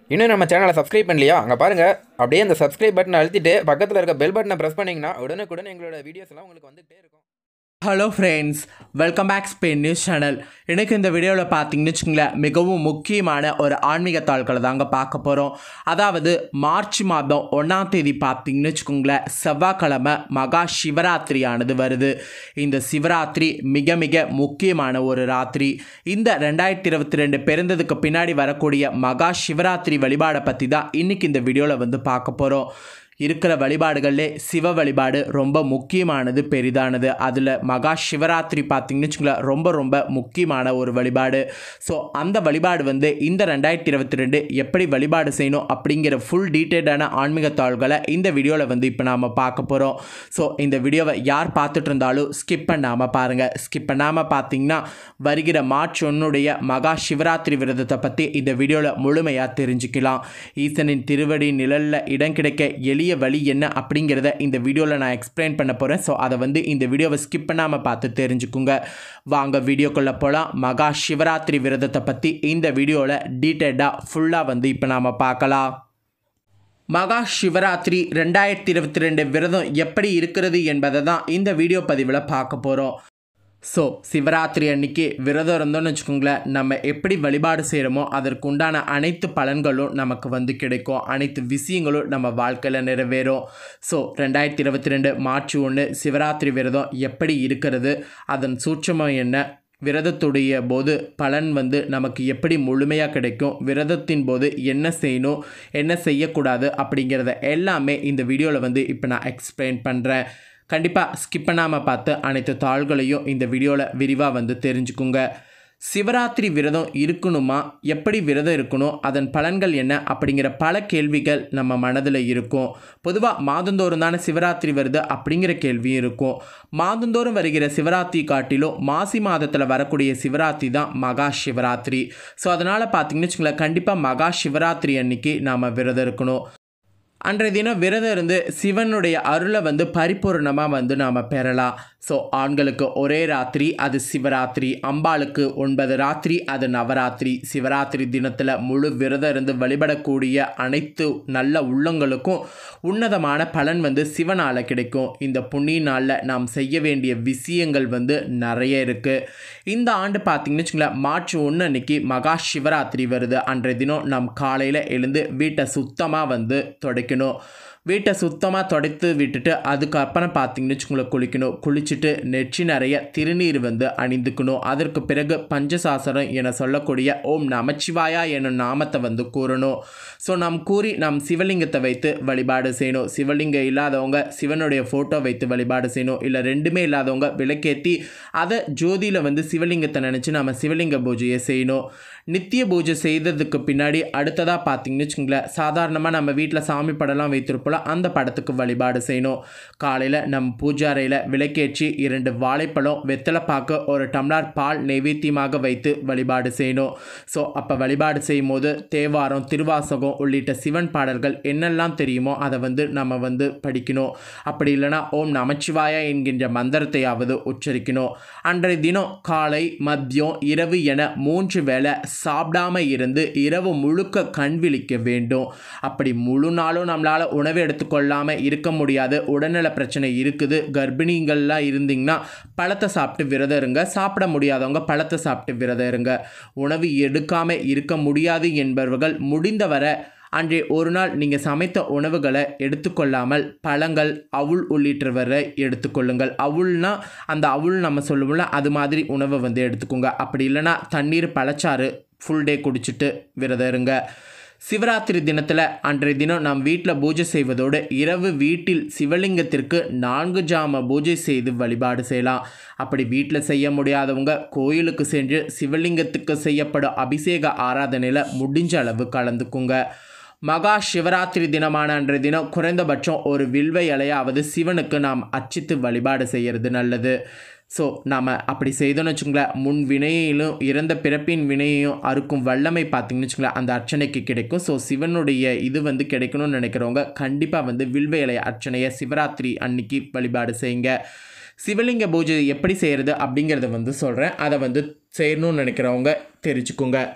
இன்னும் நம்ம சேனலை சப்ஸ்கிரைப் பண்ணலையா அங்கே பாருங்கள் அப்படியே அந்த சப்ஸ்கிரைப் பட்டனை அழுத்திட்டு பக்கத்தில் இருக்க பெல் பட்டனை ப்ரெஸ் பண்ணிங்கன்னா உடனுக்குடன் எங்களோட வீடியோஸ் எல்லாம் உங்களுக்கு வந்துகிட்டே இருக்கும் hello friends welcome back Spain news channel எனக்கு இந்த வீடியோவில் பார்த்தீங்கன்னு வச்சுங்களேன் மிகவும் முக்கியமான ஒரு ஆன்மீக தாள்களை தாங்க பார்க்க போகிறோம் அதாவது மார்ச் மாதம் ஒன்றாம் தேதி பார்த்தீங்கன்னு வச்சுக்கோங்களேன் செவ்வாய்க்கிழமை மகா சிவராத்திரியானது வருது இந்த சிவராத்திரி மிக மிக முக்கியமான ஒரு ராத்திரி இந்த ரெண்டாயிரத்தி இருபத்தி ரெண்டு பிறந்ததுக்கு பின்னாடி வரக்கூடிய மகா சிவராத்திரி வழிபாடை பற்றி தான் இன்றைக்கி இந்த வீடியோவில் வந்து பார்க்க போகிறோம் இருக்கிற வழிபாடுகளிலே சிவ வழிபாடு ரொம்ப முக்கியமானது பெரிதானது அதில் மகா சிவராத்திரி பார்த்திங்கன்னு வச்சுங்களேன் ரொம்ப ரொம்ப முக்கியமான ஒரு வழிபாடு ஸோ அந்த வழிபாடு வந்து இந்த ரெண்டாயிரத்தி இருபத்தி ரெண்டு எப்படி வழிபாடு செய்யணும் அப்படிங்கிற ஃபுல் டீட்டெயில்டான ஆன்மீக தாள்களை இந்த வீடியோவில் வந்து இப்போ நாம் பார்க்க போகிறோம் ஸோ இந்த வீடியோவை யார் பார்த்துட்டு இருந்தாலும் ஸ்கிப் பண்ணாமல் பாருங்கள் ஸ்கிப் பண்ணாமல் பார்த்தீங்கன்னா வருகிற மார்ச் ஒன்னுடைய மகா சிவராத்திரி விரதத்தை பற்றி இந்த வீடியோவில் முழுமையாக தெரிஞ்சுக்கலாம் ஈசனின் திருவடி நிழலில் இடம் கிடைக்க எளிய வழி என்ன அப்படிங்கிறத இந்த வீடியோவில் நான் எக்ஸ்பிளைன் பண்ண போகிறேன் ஸோ அதை வந்து இந்த வீடியோவை ஸ்கிப் பண்ணாமல் பார்த்து தெரிஞ்சுக்குங்க வாங்க வீடியோக்குள்ளே போகலாம் மகா சிவராத்திரி விரதத்தை பற்றி இந்த வீடியோவில் டீட்டெயில்டாக ஃபுல்லாக வந்து இப்போ நாம் பார்க்கலாம் மகா சிவராத்திரி ரெண்டாயிரத்தி இருபத்தி ரெண்டு விரதம் எப்படி இருக்கிறது என்பதை தான் இந்த வீடியோ பதிவில் பார்க்க போகிறோம் ஸோ சிவராத்திரி அன்னைக்கு விரதம் இருந்தோம்னு வச்சுக்கோங்களேன் நம்ம எப்படி வழிபாடு செய்கிறோமோ அதற்கு உண்டான அனைத்து பலன்களும் நமக்கு வந்து கிடைக்கும் அனைத்து விஷயங்களும் நம்ம வாழ்க்கையில் நிறைவேறும் ஸோ ரெண்டாயிரத்தி இருபத்தி ரெண்டு மார்ச் ஒன்று சிவராத்திரி விரதம் எப்படி இருக்கிறது அதன் சூட்சமம் என்ன விரதத்துடைய போது பலன் வந்து நமக்கு எப்படி முழுமையாக கிடைக்கும் விரதத்தின் போது என்ன செய்யணும் என்ன செய்யக்கூடாது அப்படிங்கிறத எல்லாமே இந்த வீடியோவில் வந்து இப்போ நான் எக்ஸ்பிளைன் பண்ணுறேன் கண்டிப்பாக ஸ்கிப் பண்ணாமல் பார்த்து அனைத்து தாள்களையும் இந்த வீடியோவில் விரிவாக வந்து தெரிஞ்சுக்குங்க சிவராத்திரி விரதம் இருக்கணுமா எப்படி விரதம் இருக்கணும் அதன் பலன்கள் என்ன அப்படிங்கிற பல கேள்விகள் நம்ம மனதில் இருக்கும் பொதுவாக மாதந்தோறும் தானே சிவராத்திரி வருது அப்படிங்கிற கேள்வியும் இருக்கும் மாதந்தோறும் வருகிற சிவராத்திரி காட்டிலும் மாசி மாதத்தில் வரக்கூடிய சிவராத்திரி தான் மகா சிவராத்திரி ஸோ அதனால் பார்த்தீங்கன்னு வச்சுங்களேன் கண்டிப்பாக மகா சிவராத்திரி அன்னைக்கு நாம் விரதம் இருக்கணும் அன்றைய தினம் விரதம் இருந்து சிவனுடைய அருளை வந்து பரிபூர்ணமாக வந்து நாம் பெறலாம் ஸோ ஆண்களுக்கு ஒரே ராத்திரி அது சிவராத்திரி அம்பாளுக்கு ஒன்பது ராத்திரி அது நவராத்திரி சிவராத்திரி தினத்தில் முழு விரதம் இருந்து வழிபடக்கூடிய அனைத்து நல்ல உள்ளங்களுக்கும் உன்னதமான பலன் வந்து சிவனால் கிடைக்கும் இந்த புண்ணிய நாளில் நாம் செய்ய வேண்டிய விஷயங்கள் வந்து நிறைய இருக்குது இந்த ஆண்டு பார்த்திங்கன்னு வச்சுங்களேன் மார்ச் ஒன்று அன்னைக்கு மகா சிவராத்திரி வருது அன்றைய தினம் நாம் காலையில் எழுந்து வீட்டை சுத்தமாக வந்து துடைக்கணும் வீட்டை சுத்தமாக துடைத்து விட்டுட்டு அதுக்கப்புறம் பார்த்தீங்கன்னு வச்சுக்கோங்களேன் குளிக்கணும் குளிச்சுட்டு நெற்றி நிறைய திருநீர் வந்து அணிந்துக்கணும் அதற்கு பிறகு பஞ்சசாசனம் என சொல்லக்கூடிய ஓம் நமச்சிவாயா எனும் நாமத்தை வந்து கூறணும் ஸோ நாம் கூறி நாம் சிவலிங்கத்தை வைத்து வழிபாடு செய்யணும் சிவலிங்கம் இல்லாதவங்க சிவனுடைய ஃபோட்டோ வைத்து வழிபாடு செய்யணும் இல்லை ரெண்டுமே இல்லாதவங்க விளக்கேற்றி அதை ஜோதியில் வந்து சிவலிங்கத்தை நினச்சி நம்ம சிவலிங்க பூஜையை செய்யணும் நித்திய பூஜை செய்ததுக்கு பின்னாடி அடுத்ததாக பார்த்தீங்கன்னு வச்சுங்களேன் சாதாரணமாக நம்ம வீட்டில் சாமி படம்லாம் வைத்திருப்போம் அந்த படத்துக்கு வழிபாடு செய்யணும் காலையில் நம் பூஜை அறையில் விளக்கேற்றி இரண்டு வாழைப்பழம் வெத்தலை பாக்கு ஒரு டம்ளர் பால் நெய்வேத்தியமாக வைத்து வழிபாடு செய்யணும் ஸோ அப்போ வழிபாடு செய்யும் போது தேவாரம் திருவாசகம் உள்ளிட்ட சிவன் பாடல்கள் என்னெல்லாம் தெரியுமோ அதை வந்து நம்ம வந்து படிக்கணும் அப்படி இல்லைனா ஓம் நமச்சிவாயா என்கின்ற மந்திரத்தையாவது உச்சரிக்கணும் அன்றைய தினம் காலை மதியம் இரவு என மூன்று வேளை சாப்பிடாம இருந்து இரவு முழுக்க கண் விழிக்க வேண்டும் அப்படி முழு நாளும் நம்மளால் உணவு எடுத்துக்கொள்ளாமல் இருக்க முடியாது உடல்நல பிரச்சனை இருக்குது கர்ப்பிணிகள்லாம் இருந்தீங்கன்னா பழத்தை சாப்பிட்டு விரதம் இருங்க சாப்பிட முடியாதவங்க பழத்தை சாப்பிட்டு விரதம் இருங்க உணவு எடுக்காமல் இருக்க முடியாது என்பவர்கள் முடிந்தவரை அன்றைய ஒரு நாள் நீங்கள் சமைத்த உணவுகளை எடுத்துக்கொள்ளாமல் பழங்கள் அவுள் உள்ளிட்டவரை எடுத்துக்கொள்ளுங்கள் அவுள்னா அந்த அவுள் நம்ம சொல்லுவோம்ல அது மாதிரி உணவை வந்து எடுத்துக்கோங்க அப்படி இல்லைன்னா தண்ணீர் பழச்சாறு ஃபுல் டே குடிச்சிட்டு விரதம் இருங்க சிவராத்திரி தினத்தில் அன்றைய தினம் நாம் வீட்டில் பூஜை செய்வதோடு இரவு வீட்டில் சிவலிங்கத்திற்கு நான்கு ஜாம பூஜை செய்து வழிபாடு செய்யலாம் அப்படி வீட்டில் செய்ய முடியாதவங்க கோயிலுக்கு சென்று சிவலிங்கத்துக்கு செய்யப்படும் அபிஷேக ஆராதனையில் முடிஞ்ச அளவு கலந்துக்குங்க மகா சிவராத்திரி தினமான அன்றைய தினம் குறைந்தபட்சம் ஒரு வில்வ இலையாவது சிவனுக்கு நாம் அர்ச்சித்து வழிபாடு செய்கிறது நல்லது ஸோ நாம் அப்படி செய்தோம்னு வச்சுங்களேன் முன் வினையிலும் இறந்த பிறப்பின் வினையையும் அறுக்கும் வல்லமை பார்த்தீங்கன்னு வச்சுங்களேன் அந்த அர்ச்சனைக்கு கிடைக்கும் ஸோ சிவனுடைய இது வந்து கிடைக்கணும்னு நினைக்கிறவங்க கண்டிப்பாக வந்து வில்வ இலை அர்ச்சனையை சிவராத்திரி அன்னைக்கு வழிபாடு செய்யுங்க சிவலிங்க பூஜை எப்படி செய்கிறது அப்படிங்கிறத வந்து சொல்கிறேன் அதை வந்து செய்யணும்னு நினைக்கிறவங்க தெரிஞ்சுக்கோங்க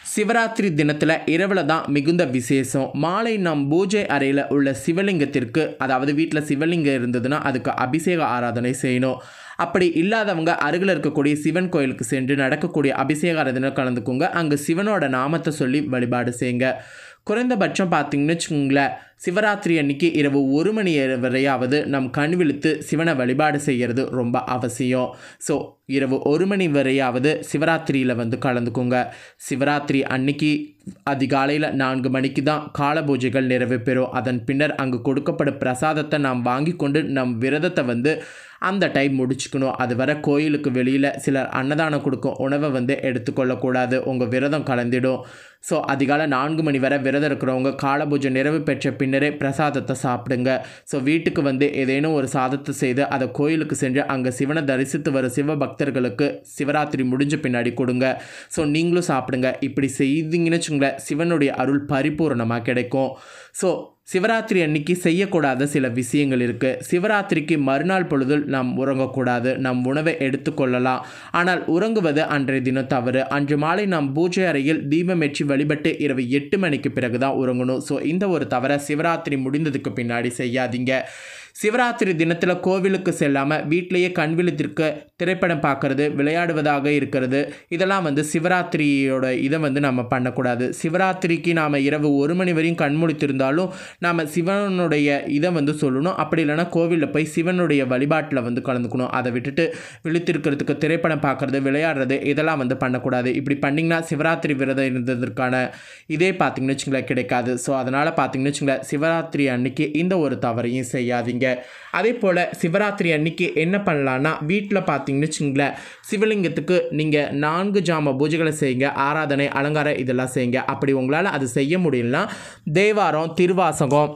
சிவராத்திரி தினத்தில் இரவில் தான் மிகுந்த விசேஷம் மாலை நம் பூஜை அறையில் உள்ள சிவலிங்கத்திற்கு அதாவது வீட்டில் சிவலிங்கம் இருந்ததுன்னா அதுக்கு அபிஷேக ஆராதனை செய்யணும் அப்படி இல்லாதவங்க அருகில் இருக்கக்கூடிய சிவன் கோயிலுக்கு சென்று நடக்கக்கூடிய அபிஷேக ஆராதனை கலந்துக்கோங்க அங்கே சிவனோட நாமத்தை சொல்லி வழிபாடு செய்யுங்க குறைந்தபட்சம் பார்த்தீங்கன்னு வச்சுக்கோங்களேன் சிவராத்திரி அன்னைக்கு இரவு ஒரு மணி வரையாவது நம் கண் விழித்து சிவனை வழிபாடு செய்கிறது ரொம்ப அவசியம் ஸோ இரவு ஒரு மணி வரையாவது சிவராத்திரியில் வந்து கலந்துக்கோங்க சிவராத்திரி அன்னைக்கு அதிகாலையில் நான்கு மணிக்கு தான் கால பூஜைகள் நிறைவு பெறும் அதன் பின்னர் அங்கு கொடுக்கப்படும் பிரசாதத்தை நாம் வாங்கி கொண்டு நம் விரதத்தை வந்து அந்த டைம் முடிச்சுக்கணும் அது வர கோயிலுக்கு வெளியில் சிலர் அன்னதானம் கொடுக்கும் உணவை வந்து எடுத்துக்கொள்ளக்கூடாது உங்கள் விரதம் கலந்திடும் ஸோ அதிகாலை நான்கு மணி வரை விரதம் இருக்கிறவங்க கால பூஜை நிறைவு பெற்ற பின்னரே பிரசாதத்தை சாப்பிடுங்க ஸோ வீட்டுக்கு வந்து ஏதேனும் ஒரு சாதத்தை செய்து அதை கோயிலுக்கு சென்று அங்கே சிவனை தரிசித்து வரும் சிவ பக்தர்களுக்கு சிவராத்திரி முடிஞ்ச பின்னாடி கொடுங்க ஸோ நீங்களும் சாப்பிடுங்க இப்படி செய்தீங்கன்னு வச்சுங்களேன் சிவனுடைய அருள் பரிபூரணமாக கிடைக்கும் ஸோ சிவராத்திரி அன்னைக்கு செய்யக்கூடாத சில விஷயங்கள் இருக்குது சிவராத்திரிக்கு மறுநாள் பொழுதில் நாம் உறங்கக்கூடாது நம் உணவை எடுத்துக்கொள்ளலாம் ஆனால் உறங்குவது அன்றைய தினம் தவறு அன்று மாலை நாம் பூஜை அறையில் தீபமேற்றி வழிபட்டு இரவு எட்டு மணிக்கு பிறகு தான் உறங்கணும் ஸோ இந்த ஒரு தவறை சிவராத்திரி முடிந்ததுக்கு பின்னாடி செய்யாதீங்க சிவராத்திரி தினத்தில் கோவிலுக்கு செல்லாமல் வீட்டிலேயே கண் விழித்திருக்க திரைப்படம் பார்க்கறது விளையாடுவதாக இருக்கிறது இதெல்லாம் வந்து சிவராத்திரியோட இதை வந்து நம்ம பண்ணக்கூடாது சிவராத்திரிக்கு நாம் இரவு ஒரு மணி வரையும் கண் முழித்திருந்தாலும் நாம் சிவனுடைய இதை வந்து சொல்லணும் அப்படி இல்லைன்னா கோவிலில் போய் சிவனுடைய வழிபாட்டில் வந்து கலந்துக்கணும் அதை விட்டுட்டு விழித்திருக்கிறதுக்கு திரைப்படம் பார்க்குறது விளையாடுறது இதெல்லாம் வந்து பண்ணக்கூடாது இப்படி பண்ணிங்கன்னா சிவராத்திரி விரதம் இருந்ததற்கான இதே பார்த்தீங்கன்னு வச்சுங்களேன் கிடைக்காது ஸோ அதனால் பார்த்தீங்கன்னு வச்சுங்களேன் சிவராத்திரி அன்னைக்கு இந்த ஒரு தவறையும் செய்யாதீங்க அதே போல் சிவராத்திரி அன்னைக்கு என்ன பண்ணலான்னா வீட்டில் பார்த்தீங்கன்னு வச்சுங்களேன் சிவலிங்கத்துக்கு நீங்கள் நான்கு ஜாம பூஜைகளை செய்யுங்க ஆராதனை அலங்காரம் இதெல்லாம் செய்யுங்க அப்படி உங்களால் அது செய்ய முடியலனா தேவாரம் திருவாசகம்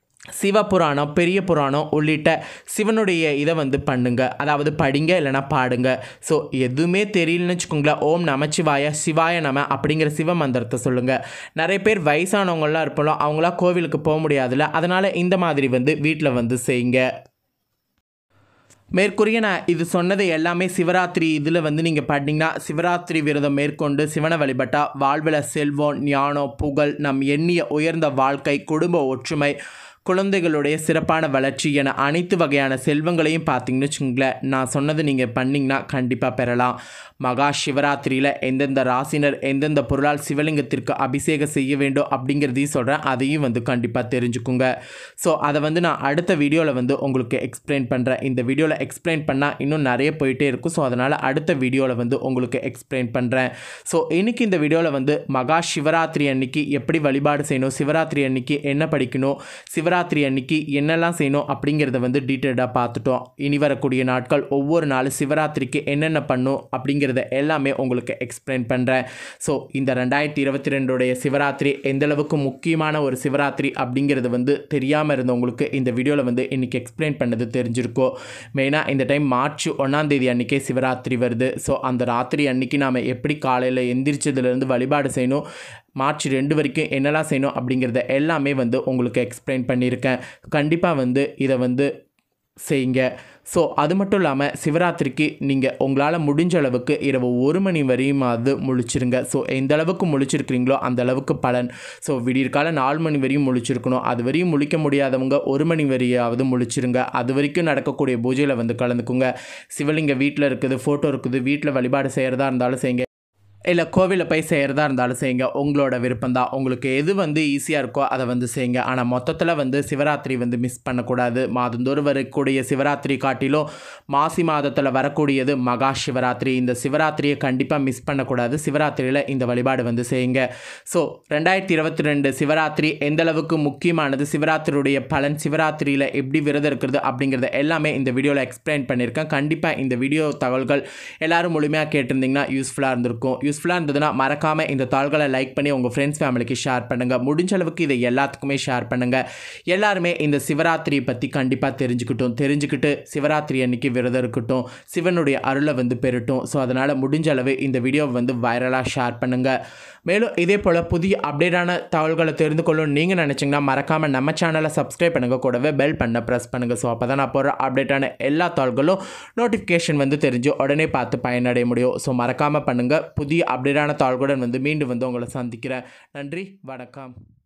சிவபுராணம் பெரிய புராணம் உள்ளிட்ட சிவனுடைய இதை வந்து பண்ணுங்க அதாவது படிங்க இல்லைனா பாடுங்க ஸோ எதுவுமே தெரியலன்னு வச்சுக்கோங்களேன் ஓம் நமச்சிவாய சிவாய நம அப்படிங்கிற சிவ மந்திரத்தை சொல்லுங்கள் நிறைய பேர் வயசானவங்களாம் இருப்போம் அவங்களாம் கோவிலுக்கு போக முடியாதுல்ல அதனால் இந்த மாதிரி வந்து வீட்டில் வந்து செய்யுங்க மேற்கூறிய நான் இது சொன்னது எல்லாமே சிவராத்திரி இதில் வந்து நீங்கள் பார்த்தீங்கன்னா சிவராத்திரி விரதம் மேற்கொண்டு சிவனை வழிபட்டால் வாழ்வில் செல்வம் ஞானம் புகழ் நம் எண்ணிய உயர்ந்த வாழ்க்கை குடும்ப ஒற்றுமை குழந்தைகளுடைய சிறப்பான வளர்ச்சி என அனைத்து வகையான செல்வங்களையும் பார்த்தீங்கன்னு வச்சுங்களேன் நான் சொன்னது நீங்கள் பண்ணிங்கன்னா கண்டிப்பாக பெறலாம் மகா சிவராத்திரியில் எந்தெந்த ராசினர் எந்தெந்த பொருளால் சிவலிங்கத்திற்கு அபிஷேகம் செய்ய வேண்டும் அப்படிங்கிறதையும் சொல்கிறேன் அதையும் வந்து கண்டிப்பாக தெரிஞ்சுக்குங்க ஸோ அதை வந்து நான் அடுத்த வீடியோவில் வந்து உங்களுக்கு எக்ஸ்பிளைன் பண்ணுறேன் இந்த வீடியோவில் எக்ஸ்பிளைன் பண்ணால் இன்னும் நிறைய போயிட்டே இருக்கும் ஸோ அதனால் அடுத்த வீடியோவில் வந்து உங்களுக்கு எக்ஸ்பிளைன் பண்ணுறேன் ஸோ இன்றைக்கி இந்த வீடியோவில் வந்து மகா சிவராத்திரி அன்னைக்கு எப்படி வழிபாடு செய்யணும் சிவராத்திரி அன்னைக்கு என்ன படிக்கணும் சிவராத்திரி அன்னைக்கு என்னெல்லாம் செய்யணும் அப்படிங்கிறத வந்து டீட்டெயிலாக பார்த்துட்டோம் இனி வரக்கூடிய நாட்கள் ஒவ்வொரு நாளும் சிவராத்திரிக்கு என்னென்ன பண்ணும் அப்படிங்கிறத எல்லாமே உங்களுக்கு எக்ஸ்பிளைன் பண்ணுறேன் ஸோ இந்த ரெண்டாயிரத்தி இருபத்தி ரெண்டுடைய சிவராத்திரி எந்த அளவுக்கு முக்கியமான ஒரு சிவராத்திரி அப்படிங்கிறது வந்து தெரியாமல் இருந்தவங்களுக்கு இந்த வீடியோவில் வந்து இன்றைக்கி எக்ஸ்பிளைன் பண்ணது தெரிஞ்சிருக்கோ மெயினாக இந்த டைம் மார்ச் ஒன்றாம் தேதி அன்றைக்கே சிவராத்திரி வருது ஸோ அந்த ராத்திரி அன்னைக்கு நாம் எப்படி காலையில் எந்திரிச்சதுலேருந்து வழிபாடு செய்யணும் மார்ச் ரெண்டு வரைக்கும் என்னெல்லாம் செய்யணும் அப்படிங்கிறத எல்லாமே வந்து உங்களுக்கு எக்ஸ்பிளைன் பண்ணியிருக்கேன் கண்டிப்பாக வந்து இதை வந்து செய்யுங்க ஸோ அது மட்டும் இல்லாமல் சிவராத்திரிக்கு நீங்கள் உங்களால் முடிஞ்ச அளவுக்கு இரவு ஒரு மணி வரையுமாவது முழிச்சிருங்க ஸோ எந்த அளவுக்கு முழிச்சிருக்கிறீங்களோ அந்த அளவுக்கு பலன் ஸோ விடியற்கால நாலு மணி வரையும் முழிச்சிருக்கணும் அது வரையும் முழிக்க முடியாதவங்க ஒரு மணி வரையாவது முழிச்சிருங்க அது வரைக்கும் நடக்கக்கூடிய பூஜையில் வந்து கலந்துக்குங்க சிவலிங்க வீட்டில் இருக்குது ஃபோட்டோ இருக்குது வீட்டில் வழிபாடு செய்கிறதா இருந்தாலும் செய்யுங்க இல்லை கோவிலில் போய் செய்கிறதா இருந்தாலும் செய்யுங்க உங்களோட விருப்பம் தான் உங்களுக்கு எது வந்து ஈஸியாக இருக்கோ அதை வந்து செய்யுங்க ஆனால் மொத்தத்தில் வந்து சிவராத்திரி வந்து மிஸ் பண்ணக்கூடாது மாதந்தோறும் வரக்கூடிய சிவராத்திரி காட்டிலும் மாசி மாதத்தில் வரக்கூடியது மகா சிவராத்திரி இந்த சிவராத்திரியை கண்டிப்பாக மிஸ் பண்ணக்கூடாது சிவராத்திரியில் இந்த வழிபாடு வந்து செய்யுங்க ஸோ ரெண்டாயிரத்தி இருபத்தி ரெண்டு சிவராத்திரி எந்த அளவுக்கு முக்கியமானது சிவராத்திரியுடைய பலன் சிவராத்திரியில் எப்படி விரதம் இருக்கிறது அப்படிங்கிறத எல்லாமே இந்த வீடியோவில் எக்ஸ்பிளைன் பண்ணியிருக்கேன் கண்டிப்பாக இந்த வீடியோ தகவல்கள் எல்லாரும் முழுமையாக கேட்டிருந்தீங்கன்னா யூஸ்ஃபுல்லாக இருந்திருக்கும் யூஸ்ஃபுல்லாக இருந்ததுன்னா மறக்காமல் இந்த தாள்களை லைக் பண்ணி உங்கள் ஃப்ரெண்ட்ஸ் ஃபேமிலிக்கு ஷேர் பண்ணுங்கள் முடிஞ்ச அளவுக்கு இதை எல்லாத்துக்குமே ஷேர் பண்ணுங்கள் எல்லாருமே இந்த சிவராத்திரியை பற்றி கண்டிப்பாக தெரிஞ்சுக்கிட்டும் தெரிஞ்சுக்கிட்டு சிவராத்திரி அன்னைக்கு விரதம் இருக்கட்டும் சிவனுடைய அருளை வந்து பெறட்டும் ஸோ அதனால் முடிஞ்ச அளவு இந்த வீடியோவை வந்து வைரலாக ஷேர் பண்ணுங்கள் மேலும் இதே போல் புதிய அப்டேட்டான தகவல்களை தெரிந்து கொள்ளணும் நீங்கள் நினச்சிங்கன்னா மறக்காமல் நம்ம சேனலை சப்ஸ்கிரைப் பண்ணுங்கள் கூடவே பெல் பண்ண ப்ரெஸ் பண்ணுங்கள் ஸோ அப்போ தான் நான் போகிற அப்டேட்டான எல்லா தகவல்களும் நோட்டிஃபிகேஷன் வந்து தெரிஞ்சு உடனே பார்த்து பயனடைய முடியும் ஸோ மறக்காமல் பண்ணுங்கள் புதிய புதிய அப்டேட்டான தாள்களுடன் வந்து மீண்டும் வந்து உங்களை சந்திக்கிறேன் நன்றி வணக்கம்